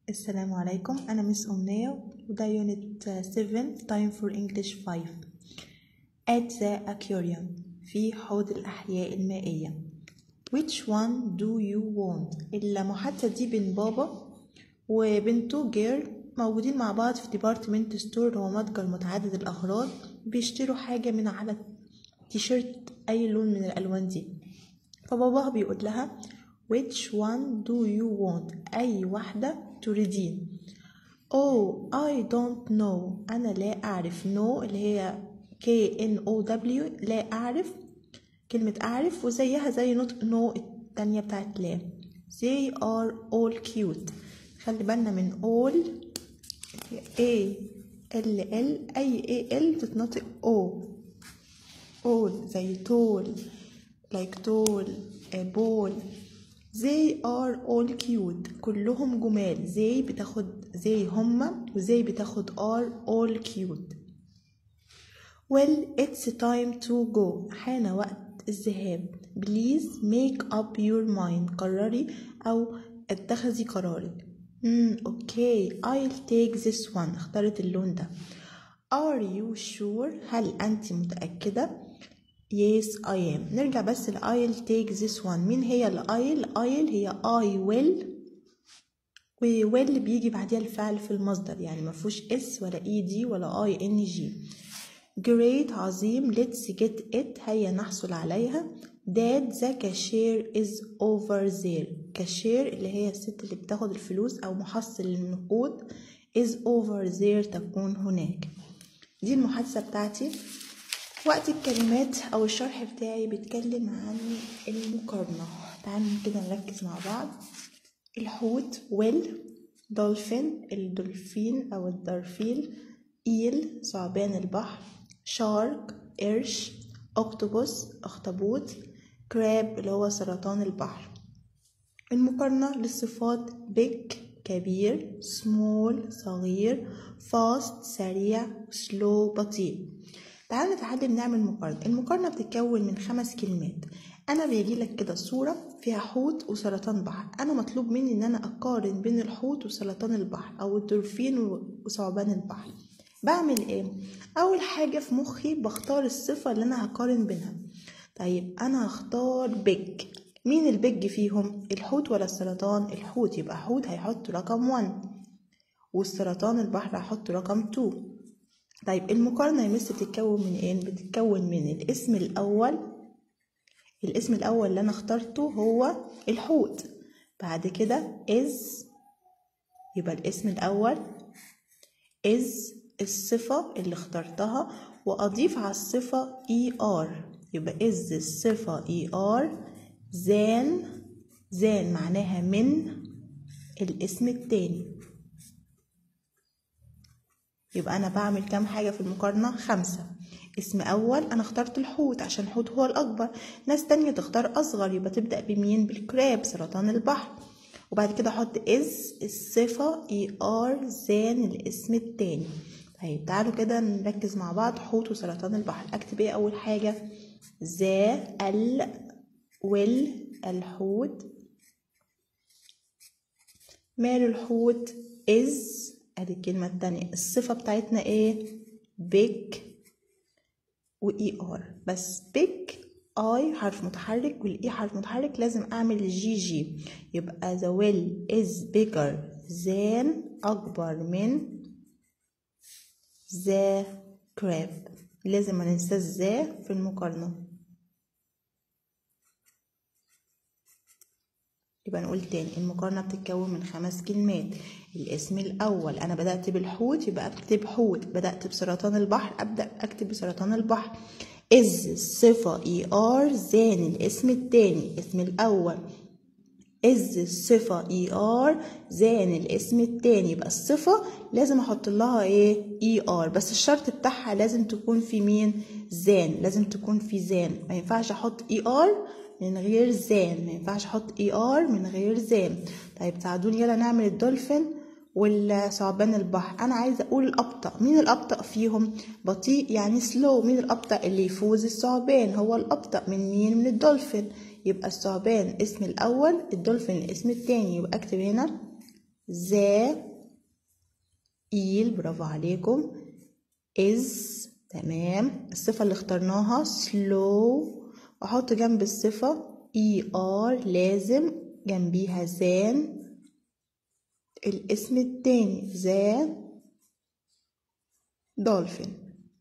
السلام عليكم أنا مس أمنية وده يونت 7 Time for English 5 At the aquarium في حوض الأحياء المائية Which one do you want؟ المحادثة دي بين بابا وبنته جير موجودين مع بعض في ديبارتمنت ستور هو متجر متعدد الأغراض بيشتروا حاجة من على تيشيرت أي لون من الألوان دي فباباها بيقول لها which one do you want أي واحدة تريدين oh I don't know أنا لا أعرف no اللي هي K N O W لا أعرف كلمة أعرف وزيها زي نطق no التانية بتاعت لا they are all cute خلي بالنا من all A L L أي A L تتنطق O all زي tall like tall a ball they are all cute كلهم جمال they بتاخد they هما و they بتاخد are all cute well it's time to go حان وقت الذهاب please make up your mind قرري أو اتخذي قرارك امم اوكي I'll take this one اختارت اللون ده are you sure هل أنت متأكدة Yes I am نرجع بس ل I'll take this one مين هي ال I'll I'll هي I will و will بيجي بعديها الفعل في المصدر يعني مفهوش اس ولا اي دي ولا اي ان جي great عظيم let's get it هيا نحصل عليها dad the cashier is over there cashier اللي هي الست اللي بتاخد الفلوس او محصل النقود is over there تكون هناك دي المحادثة بتاعتي وقت الكلمات او الشرح بتاعي بيتكلم عن المقارنة تعالوا كده نركز مع بعض الحوت ويل دولفين الدولفين او الدرفيل ايل ثعبان البحر شارك قرش اكتوبوس اخطبوط كراب اللي هو سرطان البحر المقارنة للصفات big كبير small صغير fast سريع slow بطيء تعالوا نتعلم نعمل مقارنة المقارنة بتتكون من خمس كلمات أنا بيجيلك كده صورة فيها حوت وسرطان بحر أنا مطلوب مني إن أنا أقارن بين الحوت وسرطان البحر أو الدولفين وثعبان البحر بعمل إيه؟ أول حاجة في مخي بختار الصفة اللي أنا هقارن بينها طيب أنا هختار بيج مين البيج فيهم؟ الحوت ولا السرطان؟ الحوت يبقى حوت هيحط رقم 1 والسرطان البحر هيحط رقم 2 طيب المقارنة يا مس بتتكون من ايه؟ بتتكون من الاسم الأول الاسم الأول اللي أنا اخترته هو الحوت بعد كده is يبقى الاسم الأول is الصفة اللي اخترتها وأضيف على الصفة er يبقى is الصفة er than than معناها من الاسم التاني يبقى أنا بعمل كام حاجة في المقارنة خمسة اسم أول أنا اخترت الحوت عشان الحوت هو الأكبر ناس تانية تختار أصغر يبقى تبدأ بمين بالكراب سرطان البحر وبعد كده أحط إز الصفة إي آر زان الاسم التاني طيب تعالوا كده نركز مع بعض حوت وسرطان البحر أكتب إيه أول حاجة ذا ال ويل الحوت مال الحوت إز ادي الكلمة التانية الصفة بتاعتنا ايه big و er بس big I حرف متحرك والاي حرف متحرك لازم اعمل جي جي يبقى the well is bigger than اكبر من the crab لازم ما ننساش ذا في المقارنة يبقى نقول تاني المقارنة بتتكون من خمس كلمات الاسم الأول أنا بدأت بالحوت يبقى أكتب حوت بدأت بسرطان البحر أبدأ أكتب بسرطان البحر إز الصفة إي آر زان الاسم التاني اسم الأول إز الصفة إي آر زان الاسم التاني يبقى الصفة لازم أحط لها إيه إي آر بس الشرط بتاعها لازم تكون في مين زان لازم تكون في زان ما ينفعش أحط إي آر من غير زان ما ينفعش احط اي ار من غير زان طيب ساعدوني يلا نعمل الدولفين والثعبان البحر انا عايزه اقول الابطا مين الابطا فيهم بطيء يعني سلو مين الابطا اللي يفوز الثعبان هو الابطا من مين من الدولفين يبقى الثعبان اسم الاول الدولفين الاسم التاني يبقى اكتب هنا ذا إيل برافو عليكم is تمام الصفة اللي اخترناها slow وأحط جنب الصفة er لازم جنبيها than الاسم التاني ذا دولفين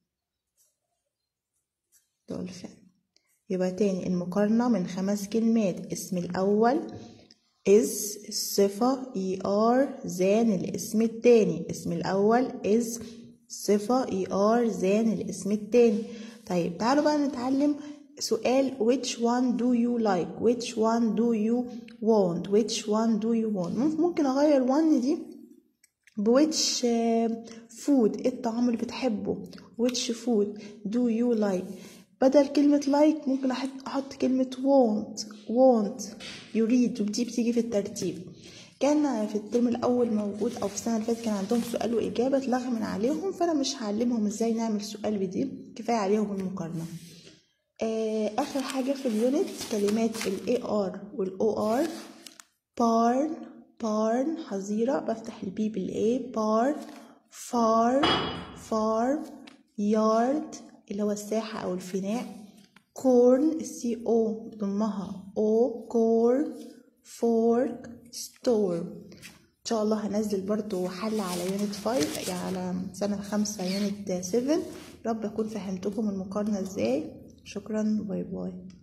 دولفين يبقى تاني المقارنة من خمس كلمات اسم الأول is الصفة er ذان الاسم التاني اسم الأول is صفة er ذان الاسم التاني طيب تعالوا بقى نتعلم سؤال which one do you like which one do you want which one do you want ممكن أغير one دي ب which food إيه الطعام اللي بتحبه which food do you like بدل كلمة like ممكن أحط, أحط كلمة want want يريد ودي بتيجي في الترتيب كان في الترم الأول موجود أو في السنة اللي فاتت كان عندهم سؤال وإجابة اتلغى من عليهم فأنا مش هعلمهم إزاي نعمل سؤال بدي كفاية عليهم المقارنة آه آخر حاجة في اليونت كلمات ال AR وال OR barn barn حظيرة بفتح البي بالA barn far farm yard اللي هو الساحة أو الفناء corn السي او ضمها او corn fork store ان شاء الله هنزل برضو حل على يونت 5 يعني على سنة خمسة يونت 7 رب اكون فهمتكم المقارنة ازاي شكرا باي باي